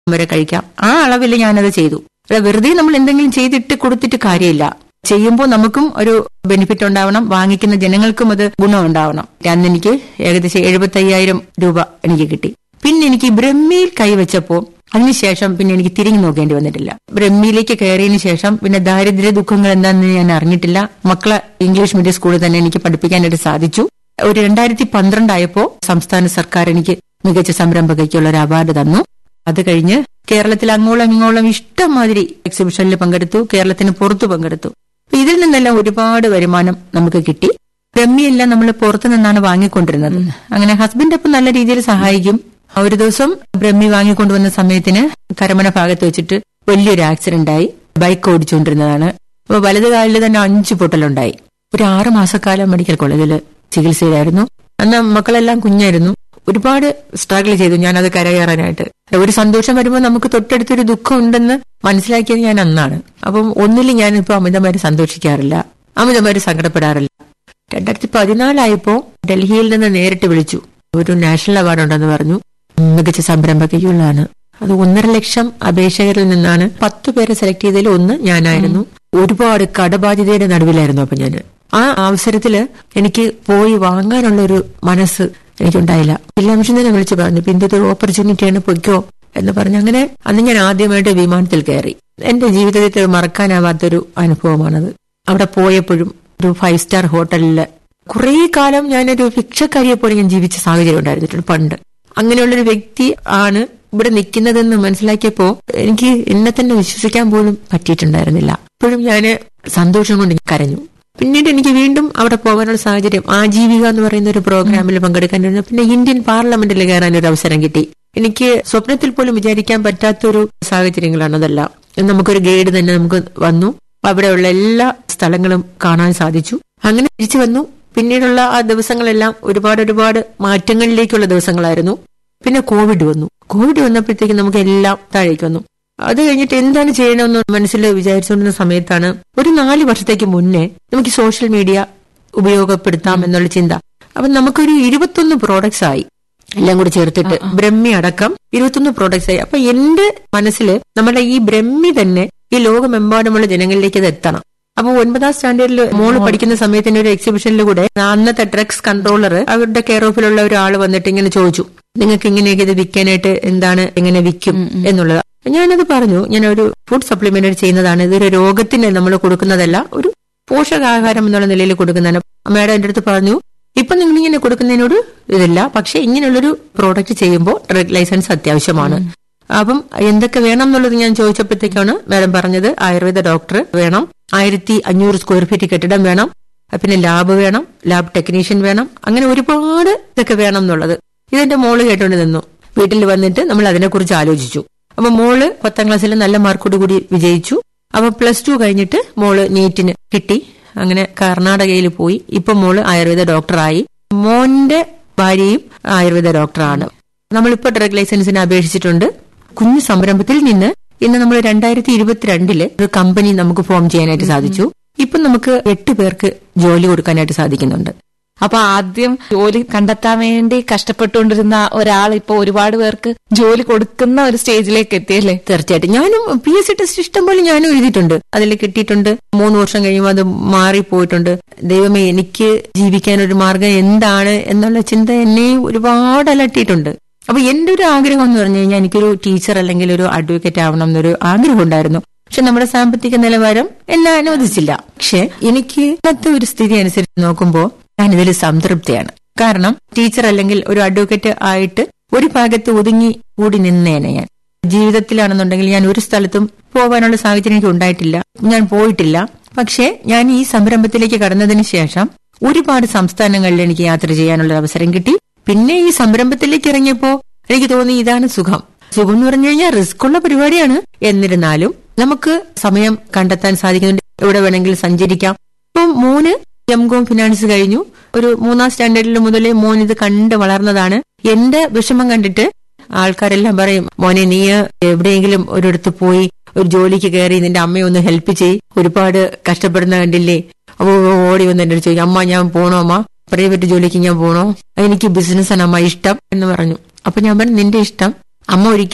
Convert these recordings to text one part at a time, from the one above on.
വരെ കഴിക്കാം ആ അളവിൽ ഞാനത് ചെയ്തു അല്ല വെറുതെ നമ്മൾ എന്തെങ്കിലും ചെയ്തിട്ട് കൊടുത്തിട്ട് കാര്യമില്ല ചെയ്യുമ്പോൾ നമുക്കും ഒരു ബെനിഫിറ്റ് ഉണ്ടാവണം വാങ്ങിക്കുന്ന ജനങ്ങൾക്കും അത് ഗുണം ഉണ്ടാവണം അന്ന് എനിക്ക് ഏകദേശം എഴുപത്തി അയ്യായിരം രൂപ എനിക്ക് കിട്ടി പിന്നെ എനിക്ക് ബ്രഹ്മയിൽ കൈവച്ചപ്പോ അതിനുശേഷം പിന്നെ എനിക്ക് തിരിഞ്ഞു നോക്കേണ്ടി വന്നിട്ടില്ല ബ്രഹ്മിയിലേക്ക് കയറിയതിനു ശേഷം പിന്നെ ദാരിദ്ര്യ ദുഃഖങ്ങൾ എന്താണെന്ന് ഞാൻ അറിഞ്ഞിട്ടില്ല മക്കളെ ഇംഗ്ലീഷ് മീഡിയം സ്കൂളിൽ തന്നെ എനിക്ക് പഠിപ്പിക്കാനായിട്ട് സാധിച്ചു ഒരു രണ്ടായിരത്തി പന്ത്രണ്ടായപ്പോ സംസ്ഥാന സർക്കാർ എനിക്ക് മികച്ച സംരംഭകയ്ക്കുള്ള ഒരു അവാർഡ് തന്നു അത് കഴിഞ്ഞ് കേരളത്തിൽ അങ്ങോളം ഇങ്ങോളം ഇഷ്ടംമാതിരി എക്സിബിഷനിൽ പങ്കെടുത്തു കേരളത്തിന് പുറത്തു പങ്കെടുത്തു അപ്പൊ ഇതിൽ നിന്നെല്ലാം ഒരുപാട് വരുമാനം നമുക്ക് കിട്ടി ബ്രഹ്മിയെല്ലാം നമ്മൾ പുറത്തു നിന്നാണ് വാങ്ങിക്കൊണ്ടിരുന്നത് അങ്ങനെ ഹസ്ബൻഡ് അപ്പം നല്ല രീതിയിൽ സഹായിക്കും ഒരു ദിവസം ബ്രഹ്മി വാങ്ങിക്കൊണ്ടുവന്ന സമയത്തിന് കരമന ഭാഗത്ത് വെച്ചിട്ട് വലിയൊരു ആക്സിഡന്റ് ആയി ബൈക്ക് ഓടിച്ചുകൊണ്ടിരുന്നതാണ് അപ്പൊ വലത് കാലിൽ തന്നെ അഞ്ച് പൊട്ടലുണ്ടായി ഒരു ആറ് മാസക്കാലം മെഡിക്കൽ കോളേജിൽ ചികിത്സയിലായിരുന്നു അന്ന് മക്കളെല്ലാം കുഞ്ഞായിരുന്നു ഒരുപാട് സ്ട്രഗിൾ ചെയ്തു ഞാനത് കരകയറാനായിട്ട് ഒരു സന്തോഷം വരുമ്പോൾ നമുക്ക് തൊട്ടടുത്തൊരു ദുഃഖം ഉണ്ടെന്ന് മനസ്സിലാക്കിയത് ഞാൻ അന്നാണ് അപ്പം ഒന്നിലും ഞാനിപ്പോ അമിതമായി സന്തോഷിക്കാറില്ല അമിതമായി സങ്കടപ്പെടാറില്ല രണ്ടായിരത്തി പതിനാലായപ്പോ ഡൽഹിയിൽ നിന്ന് നേരിട്ട് വിളിച്ചു ഒരു നാഷണൽ അവാർഡ് ഉണ്ടെന്ന് പറഞ്ഞു മികച്ച സംരംഭകയ്ക്കുള്ളതാണ് അത് ഒന്നര ലക്ഷം അപേക്ഷകരിൽ നിന്നാണ് പത്ത് പേരെ സെലക്ട് ചെയ്തതിൽ ഒന്ന് ഞാനായിരുന്നു ഒരുപാട് കടബാധ്യതയുടെ നടുവിലായിരുന്നു അപ്പൊ ഞാൻ ആ അവസരത്തില് എനിക്ക് പോയി വാങ്ങാനുള്ള ഒരു മനസ്സ് എനിക്കുണ്ടായില്ല ജില്ലാ മിഷൻ തന്നെ വിളിച്ചു പറഞ്ഞു പിന്നെ ഇതൊരു ഓപ്പർച്യൂണിറ്റിയാണ് പൊയ്ക്കോ എന്ന് പറഞ്ഞു അങ്ങനെ അന്ന് ഞാൻ ആദ്യമായിട്ട് വിമാനത്തിൽ കയറി എന്റെ ജീവിതത്തിൽ മറക്കാനാവാത്തൊരു അനുഭവമാണത് അവിടെ പോയപ്പോഴും ഒരു ഫൈവ് സ്റ്റാർ ഹോട്ടലില് കുറെ കാലം ഞാനൊരു ഭിക്ഷക്കാരിയെ പോലെ ഞാൻ ജീവിച്ച സാഹചര്യം ഉണ്ടായിരുന്നിട്ടുണ്ട് പണ്ട് അങ്ങനെയുള്ളൊരു വ്യക്തി ആണ് ഇവിടെ നിൽക്കുന്നതെന്ന് മനസ്സിലാക്കിയപ്പോ എനിക്ക് എന്നെ തന്നെ വിശ്വസിക്കാൻ പോലും പറ്റിയിട്ടുണ്ടായിരുന്നില്ല അപ്പോഴും ഞാന് സന്തോഷം കൊണ്ട് കരഞ്ഞു പിന്നീട് എനിക്ക് വീണ്ടും അവിടെ പോകാനുള്ള സാഹചര്യം ആജീവിക എന്ന് പറയുന്ന ഒരു പ്രോഗ്രാമിൽ പങ്കെടുക്കാനിരുന്നു പിന്നെ ഇന്ത്യൻ പാർലമെന്റിൽ കയറാൻ ഒരു അവസരം കിട്ടി എനിക്ക് സ്വപ്നത്തിൽ പോലും വിചാരിക്കാൻ പറ്റാത്തൊരു സാഹചര്യങ്ങളാണ് അതെല്ലാം നമുക്കൊരു ഗൈഡ് തന്നെ നമുക്ക് വന്നു അവിടെയുള്ള എല്ലാ സ്ഥലങ്ങളും കാണാൻ സാധിച്ചു അങ്ങനെ തിരിച്ചു വന്നു പിന്നീടുള്ള ആ ദിവസങ്ങളെല്ലാം ഒരുപാട് ഒരുപാട് മാറ്റങ്ങളിലേക്കുള്ള ദിവസങ്ങളായിരുന്നു പിന്നെ കോവിഡ് വന്നു കോവിഡ് വന്നപ്പോഴത്തേക്ക് നമുക്ക് എല്ലാം താഴേക്ക് വന്നു അത് കഴിഞ്ഞിട്ട് എന്താണ് ചെയ്യണമെന്ന് മനസ്സിൽ വിചാരിച്ചുകൊണ്ടിരുന്ന സമയത്താണ് ഒരു നാല് വർഷത്തേക്ക് മുന്നേ നമുക്ക് സോഷ്യൽ മീഡിയ ഉപയോഗപ്പെടുത്താം എന്നുള്ള ചിന്ത അപ്പൊ നമുക്കൊരു ഇരുപത്തൊന്ന് പ്രോഡക്ട്സ് ആയി എല്ലാം കൂടി ചേർത്തിട്ട് ബ്രഹ്മി അടക്കം ഇരുപത്തൊന്ന് പ്രോഡക്ട്സ് ആയി അപ്പൊ എന്റെ മനസ്സിൽ നമ്മുടെ ഈ ബ്രഹ്മി തന്നെ ഈ ലോകമെമ്പാടുമുള്ള ജനങ്ങളിലേക്ക് അത് എത്തണം അപ്പൊ ഒൻപതാം സ്റ്റാൻഡേർഡിൽ മോള് പഠിക്കുന്ന സമയത്തിന് ഒരു എക്സിബിഷനിൽ കൂടെ അന്നത്തെ ഡ്രഗ്സ് കൺട്രോളർ അവരുടെ കെയർ ഓഫിലുള്ള ഒരാൾ വന്നിട്ട് ഇങ്ങനെ ചോദിച്ചു നിങ്ങൾക്ക് ഇങ്ങനെയൊക്കെ ഇത് വിൽക്കാനായിട്ട് എന്താണ് എങ്ങനെ വിൽക്കും എന്നുള്ളത് ഞാനത് പറഞ്ഞു ഞാൻ ഒരു ഫുഡ് സപ്ലിമെന്റ് ചെയ്യുന്നതാണ് ഇതൊരു രോഗത്തിന് നമ്മൾ കൊടുക്കുന്നതല്ല ഒരു പോഷകാഹാരം എന്നുള്ള നിലയിൽ കൊടുക്കുന്നതാണ് മാഡം എന്റെ അടുത്ത് പറഞ്ഞു ഇപ്പൊ നിങ്ങൾ ഇങ്ങനെ കൊടുക്കുന്നതിനോട് ഇതില്ല പക്ഷെ ഇങ്ങനെയുള്ളൊരു പ്രോഡക്റ്റ് ചെയ്യുമ്പോൾ ഡ്രഗ് ലൈസൻസ് അത്യാവശ്യമാണ് അപ്പം എന്തൊക്കെ വേണം എന്നുള്ളത് ഞാൻ ചോദിച്ചപ്പോഴത്തേക്കാണ് മാഡം പറഞ്ഞത് ആയുർവേദ ഡോക്ടർ വേണം ആയിരത്തി അഞ്ഞൂറ് സ്ക്വയർ ഫീറ്റ് കെട്ടിടം വേണം പിന്നെ ലാബ് വേണം ലാബ് ടെക്നീഷ്യൻ വേണം അങ്ങനെ ഒരുപാട് ഇതൊക്കെ വേണം എന്നുള്ളത് ഇതെന്റെ മോള് കേട്ടോണ്ട് നിന്നു വീട്ടിൽ വന്നിട്ട് നമ്മൾ അതിനെക്കുറിച്ച് ആലോചിച്ചു അപ്പൊ മോള് പത്താം ക്ലാസ്സിൽ നല്ല മാർക്കോട് കൂടി വിജയിച്ചു അപ്പൊ പ്ലസ് ടു കഴിഞ്ഞിട്ട് മോള് നീറ്റിന് കിട്ടി അങ്ങനെ കർണാടകയിൽ പോയി ഇപ്പൊ മോള് ആയുർവേദ ഡോക്ടറായി മോന്റെ ഭാര്യയും ആയുർവേദ ഡോക്ടറാണ് നമ്മളിപ്പോ ഡ്രഗ് ലൈസൻസിന് അപേക്ഷിച്ചിട്ടുണ്ട് കുഞ്ഞു സംരംഭത്തിൽ നിന്ന് ഇന്ന് നമ്മൾ രണ്ടായിരത്തി ഇരുപത്തിരണ്ടില് ഒരു കമ്പനി നമുക്ക് ഫോം ചെയ്യാനായിട്ട് സാധിച്ചു ഇപ്പൊ നമുക്ക് എട്ട് പേർക്ക് ജോലി കൊടുക്കാനായിട്ട് സാധിക്കുന്നുണ്ട് അപ്പൊ ആദ്യം ജോലി കണ്ടെത്താൻ വേണ്ടി കഷ്ടപ്പെട്ടുകൊണ്ടിരുന്ന ഒരാൾ ഇപ്പൊ ഒരുപാട് പേർക്ക് ജോലി കൊടുക്കുന്ന ഒരു സ്റ്റേജിലേക്ക് എത്തിയല്ലേ തീർച്ചയായിട്ടും ഞാനും പി എസ് സി ടെസ്റ്റ് ഇഷ്ടം പോലെ ഞാനും എഴുതിയിട്ടുണ്ട് അതിൽ കിട്ടിയിട്ടുണ്ട് മൂന്ന് വർഷം കഴിയുമ്പോൾ അത് മാറിപ്പോയിട്ടുണ്ട് ദൈവമേ എനിക്ക് ജീവിക്കാൻ ഒരു മാർഗം എന്താണ് എന്നുള്ള ചിന്ത എന്നെ ഒരുപാട് അലട്ടിയിട്ടുണ്ട് അപ്പൊ എന്റെ ഒരു ആഗ്രഹം എന്ന് പറഞ്ഞു കഴിഞ്ഞാൽ എനിക്കൊരു ടീച്ചർ അല്ലെങ്കിൽ ഒരു അഡ്വക്കേറ്റ് ആവണം എന്നൊരു ആഗ്രഹം ഉണ്ടായിരുന്നു പക്ഷെ നമ്മുടെ സാമ്പത്തിക നിലവാരം എന്നെ അനുവദിച്ചില്ല പക്ഷെ എനിക്ക് ഇന്നത്തെ ഒരു സ്ഥിതി അനുസരിച്ച് നോക്കുമ്പോൾ ഞാൻ ഇതിൽ സംതൃപ്തിയാണ് കാരണം ടീച്ചർ അല്ലെങ്കിൽ ഒരു അഡ്വക്കേറ്റ് ആയിട്ട് ഒരു ഭാഗത്ത് ഒതുങ്ങി കൂടി നിന്നേനെ ഞാൻ ജീവിതത്തിലാണെന്നുണ്ടെങ്കിൽ ഞാൻ ഒരു സ്ഥലത്തും പോകാനുള്ള സാഹചര്യം എനിക്ക് ഉണ്ടായിട്ടില്ല ഞാൻ പോയിട്ടില്ല പക്ഷേ ഞാൻ ഈ സംരംഭത്തിലേക്ക് കടന്നതിന് ശേഷം ഒരുപാട് സംസ്ഥാനങ്ങളിൽ എനിക്ക് യാത്ര ചെയ്യാനുള്ള അവസരം കിട്ടി പിന്നെ ഈ സംരംഭത്തിലേക്ക് ഇറങ്ങിയപ്പോ എനിക്ക് തോന്നി ഇതാണ് സുഖം സുഖം എന്ന് പറഞ്ഞു കഴിഞ്ഞാൽ റിസ്ക് ഉള്ള പരിപാടിയാണ് എന്നിരുന്നാലും നമുക്ക് സമയം കണ്ടെത്താൻ സാധിക്കുന്നുണ്ട് എവിടെ വേണമെങ്കിലും സഞ്ചരിക്കാം ഇപ്പം മോന് എംകോം ഫിനാൻസ് കഴിഞ്ഞു ഒരു മൂന്നാം സ്റ്റാൻഡേർഡിൽ മുതലേ മോൻ ഇത് കണ്ട് വളർന്നതാണ് എന്റെ വിഷമം കണ്ടിട്ട് ആൾക്കാരെല്ലാം പറയും മോനെ നീ എവിടെയെങ്കിലും ഒരിടത്ത് പോയി ഒരു ജോലിക്ക് കയറി നിന്റെ അമ്മയെ ഒന്ന് ഹെൽപ്പ് ചെയ് ഒരുപാട് കഷ്ടപ്പെടുന്ന കണ്ടില്ലേ അപ്പൊ ഓടി വന്ന് എന്റെ അടുത്ത് ചോദിക്കും അമ്മ ഞാൻ പോണോ അമ്മ പ്രൈവറ്റ് ജോലിക്ക് ഞാൻ പോണോ എനിക്ക് ബിസിനസ്സാണ് അമ്മ ഇഷ്ടം എന്ന് പറഞ്ഞു അപ്പൊ ഞാൻ പറഞ്ഞു നിന്റെ ഇഷ്ടം അമ്മ ഒരിക്കലും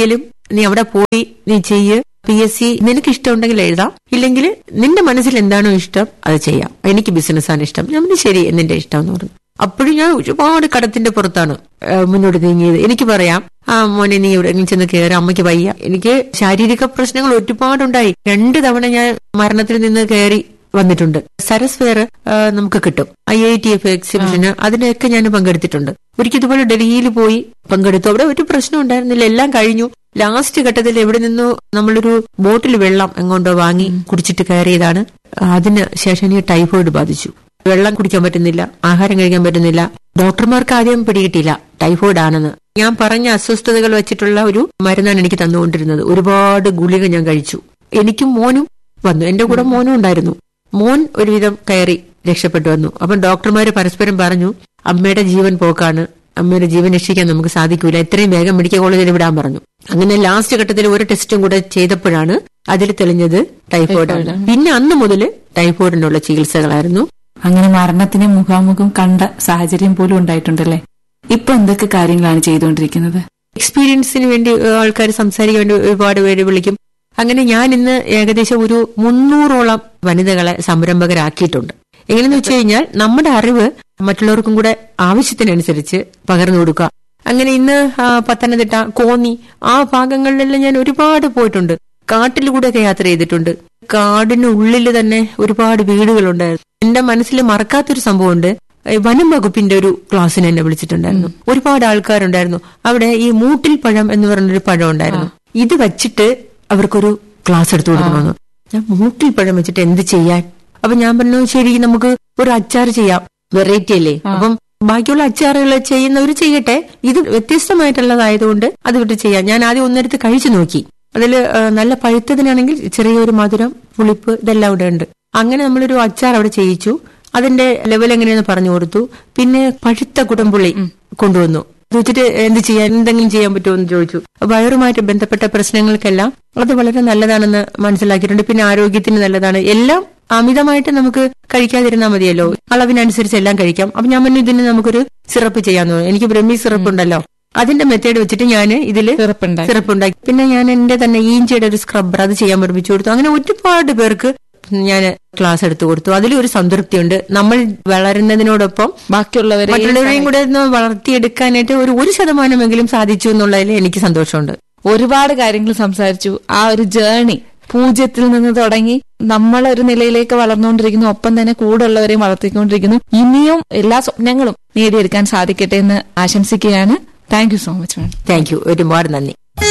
നീ അവിടെ പോയി നീ ചെയ്യ് പി എസ് സി നിനക്ക് ഇഷ്ടമുണ്ടെങ്കിൽ എഴുതാം ഇല്ലെങ്കിൽ നിന്റെ മനസ്സിൽ എന്താണോ ഇഷ്ടം അത് ചെയ്യാം എനിക്ക് ബിസിനസ്സാണ് ഇഷ്ടം ഞാൻ പറഞ്ഞു, ശരി എന്നിന്റെ ഇഷ്ടം എന്ന് പറഞ്ഞു അപ്പോഴും ഞാൻ ഒരുപാട് കടത്തിന്റെ പുറത്താണ് ആ, മുന്നോട്ട് നീങ്ങിയത് എനിക്ക് പറയാം ആ മോനെ നീ എവിടെയെങ്കിലും ചെന്ന് കയറി അമ്മയ്ക്ക് വയ്യ എനിക്ക് ശാരീരിക പ്രശ്നങ്ങൾ ഒരുപാടുണ്ടായി രണ്ട് തവണ ഞാൻ മരണത്തിൽ നിന്ന് കയറി വന്നിട്ടുണ്ട് സരസ് ഫെയർ ആ, നമുക്ക് കിട്ടും ഐ ഐ ടി എഫ് എക്സിബിഷന് അതിനൊക്കെ ഞാൻ പങ്കെടുത്തിട്ടുണ്ട് ഒരിക്കൽ ഇതുപോലെ ഡൽഹിയിൽ പോയി പങ്കെടുത്തു അവിടെ ഒരു പ്രശ്നം ഉണ്ടായിരുന്നില്ല എല്ലാം കഴിഞ്ഞു ലാസ്റ്റ് ഘട്ടത്തിൽ എവിടെ നിന്നോ നമ്മളൊരു ബോട്ടിൽ വെള്ളം എങ്ങോട്ടോ വാങ്ങി കുടിച്ചിട്ട് കയറിയതാണ് അതിന് ശേഷം എനിക്ക് ടൈഫോയിഡ് ബാധിച്ചു വെള്ളം കുടിക്കാൻ പറ്റുന്നില്ല ആഹാരം കഴിക്കാൻ പറ്റുന്നില്ല ഡോക്ടർമാർക്ക് ആദ്യം പിടികിട്ടില്ല ടൈഫോയിഡ് ആണെന്ന് ഞാൻ പറഞ്ഞ അസ്വസ്ഥതകൾ വെച്ചിട്ടുള്ള ഒരു മരുന്നാണ് എനിക്ക് തന്നുകൊണ്ടിരുന്നത് ഒരുപാട് ഗുളിക ഞാൻ കഴിച്ചു എനിക്കും മോനും വന്നു എന്റെ കൂടെ മോനും ഉണ്ടായിരുന്നു മോൻ ഒരുവിധം കയറി രക്ഷപ്പെട്ടു വന്നു അപ്പം ഡോക്ടർമാര് പരസ്പരം പറഞ്ഞു അമ്മയുടെ ജീവൻ പോക്കാണ് അമ്മയുടെ ജീവൻ രക്ഷിക്കാൻ നമുക്ക് സാധിക്കൂല എത്രയും വേഗം മെഡിക്കൽ കോളേജിൽ വിടാൻ പറഞ്ഞു അങ്ങനെ ലാസ്റ്റ് ഘട്ടത്തിൽ ഒരു ടെസ്റ്റും കൂടെ ചെയ്തപ്പോഴാണ് അതിൽ തെളിഞ്ഞത് ടൈഫോയിഡ് ആണ് പിന്നെ അന്ന് മുതൽ ടൈഫോയിഡിനുള്ള ചികിത്സകളായിരുന്നു അങ്ങനെ മരണത്തിന് മുഖാമുഖം കണ്ട സാഹചര്യം പോലും ഉണ്ടായിട്ടുണ്ടല്ലേ ഇപ്പൊ എന്തൊക്കെ കാര്യങ്ങളാണ് ചെയ്തുകൊണ്ടിരിക്കുന്നത് എക്സ്പീരിയൻസിന് വേണ്ടി ആൾക്കാർ സംസാരിക്കാൻ വേണ്ടി ഒരുപാട് പേര് വിളിക്കും അങ്ങനെ ഞാൻ ഇന്ന് ഏകദേശം ഒരു മുന്നൂറോളം വനിതകളെ സംരംഭകരാക്കിയിട്ടുണ്ട് എങ്ങനെയെന്ന് വെച്ച് കഴിഞ്ഞാൽ നമ്മുടെ അറിവ് മറ്റുള്ളവർക്കും കൂടെ ആവശ്യത്തിനനുസരിച്ച് പകർന്നു കൊടുക്കുക അങ്ങനെ ഇന്ന് ആ, പത്തനംതിട്ട കോന്നി ആ ഭാഗങ്ങളിലെല്ലാം ഞാൻ ഒരുപാട് പോയിട്ടുണ്ട് കാട്ടിലൂടെയൊക്കെ യാത്ര ചെയ്തിട്ടുണ്ട് കാടിനുള്ളിൽ തന്നെ ഒരുപാട് വീടുകളുണ്ടായിരുന്നു എന്റെ മനസ്സിൽ മറക്കാത്തൊരു സംഭവമുണ്ട് ഏ, വനം വകുപ്പിന്റെ ഒരു ക്ലാസ്സിന് എന്നെ വിളിച്ചിട്ടുണ്ടായിരുന്നു ഒരുപാട് ആൾക്കാരുണ്ടായിരുന്നു അവിടെ ഈ മൂട്ടിൽ പഴം എന്ന് പറഞ്ഞൊരു പഴം ഉണ്ടായിരുന്നു ഇത് വെച്ചിട്ട് അവർക്കൊരു ക്ലാസ് എടുത്തു കൊടുക്കണമെന്ന് ഞാൻ മൂട്ടിൽ പഴം വെച്ചിട്ട് എന്ത് ചെയ്യാൻ അപ്പൊ ഞാൻ പറഞ്ഞു ശരി നമുക്ക് ഒരു അച്ചാർ ചെയ്യാം വെറൈറ്റി അല്ലേ അപ്പം ബാക്കിയുള്ള അച്ചാറുകൾ ചെയ്യുന്നവർ ചെയ്യട്ടെ ഇത് വ്യത്യസ്തമായിട്ടുള്ളതായതുകൊണ്ട് അത് വിട്ട് ചെയ്യാം ഞാൻ ആദ്യം ഒന്നെടുത്ത് കഴിച്ചു നോക്കി അതിൽ നല്ല പഴുത്തതിനാണെങ്കിൽ ചെറിയൊരു മധുരം പുളിപ്പ് ഇതെല്ലാം ഇവിടെ ഉണ്ട് അങ്ങനെ നമ്മളൊരു അച്ചാർ അവിടെ ചെയ്യിച്ചു അതിന്റെ ലെവൽ എങ്ങനെയാന്ന് പറഞ്ഞു കൊടുത്തു പിന്നെ പഴുത്ത കുടംപുള്ളി കൊണ്ടുവന്നു അത് വെച്ചിട്ട് എന്ത് ചെയ്യാൻ എന്തെങ്കിലും ചെയ്യാൻ പറ്റുമോ എന്ന് ചോദിച്ചു വയറുമായിട്ട് ബന്ധപ്പെട്ട പ്രശ്നങ്ങൾക്കെല്ലാം അത് വളരെ നല്ലതാണെന്ന് മനസ്സിലാക്കിയിട്ടുണ്ട് പിന്നെ ആരോഗ്യത്തിന് നല്ലതാണ് എല്ലാം അമിതമായിട്ട് നമുക്ക് കഴിക്കാതിരുന്നാൽ മതിയല്ലോ അളവിനനുസരിച്ച് എല്ലാം കഴിക്കാം അപ്പൊ ഞാൻ പറഞ്ഞു ഇതിന് നമുക്കൊരു സിറപ്പ് ചെയ്യാന്ന് പറഞ്ഞു എനിക്ക് ബ്രഹ്മി സിറപ്പ് ഉണ്ടല്ലോ അതിന്റെ മെത്തേഡ് വെച്ചിട്ട് ഞാൻ ഇതില് സിറപ്പുണ്ടാക്കി. സിറപ്പ് ഉണ്ടാക്കി പിന്നെ ഞാൻ എന്റെ തന്നെ ഈഞ്ചിയുടെ ഒരു സ്ക്രബ്ബർ അത് ചെയ്യാൻ പഠിപ്പിച്ചു കൊടുത്തു അങ്ങനെ ഒരുപാട് പേർക്ക് ഞാൻ ക്ലാസ് എടുത്തു കൊടുത്തു അതിലൊരു സംതൃപ്തിയുണ്ട് നമ്മൾ വളരുന്നതിനോടൊപ്പം ബാക്കിയുള്ളവരെ മറ്റുള്ളവരെയും കൂടെ ഒന്ന് വളർത്തിയെടുക്കാനായിട്ട് ഒരു ഒരു ശതമാനമെങ്കിലും സാധിച്ചു എന്നുള്ളതിൽ എനിക്ക് സന്തോഷമുണ്ട് ഒരുപാട് കാര്യങ്ങൾ സംസാരിച്ചു ആ ഒരു ജേണി പൂജ്യത്തിൽ നിന്ന് തുടങ്ങി നമ്മളൊരു നിലയിലേക്ക് വളർന്നുകൊണ്ടിരിക്കുന്നു ഒപ്പം തന്നെ കൂടുള്ളവരെയും വളർത്തിക്കൊണ്ടിരിക്കുന്നു ഇനിയും എല്ലാ സ്വപ്നങ്ങളും നേടിയെടുക്കാൻ സാധിക്കട്ടെ എന്ന് ആശംസിക്കുകയാണ് thank you so much madam thank you ഒരുപാട് നന്ദി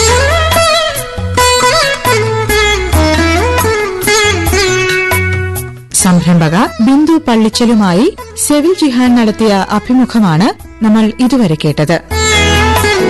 സംരംഭക ബിന്ദു പള്ളിച്ചലുമായി സെവിൽ ജിഹാൻ നടത്തിയ അഭിമുഖമാണ് നമ്മൾ ഇതുവരെ കേട്ടത്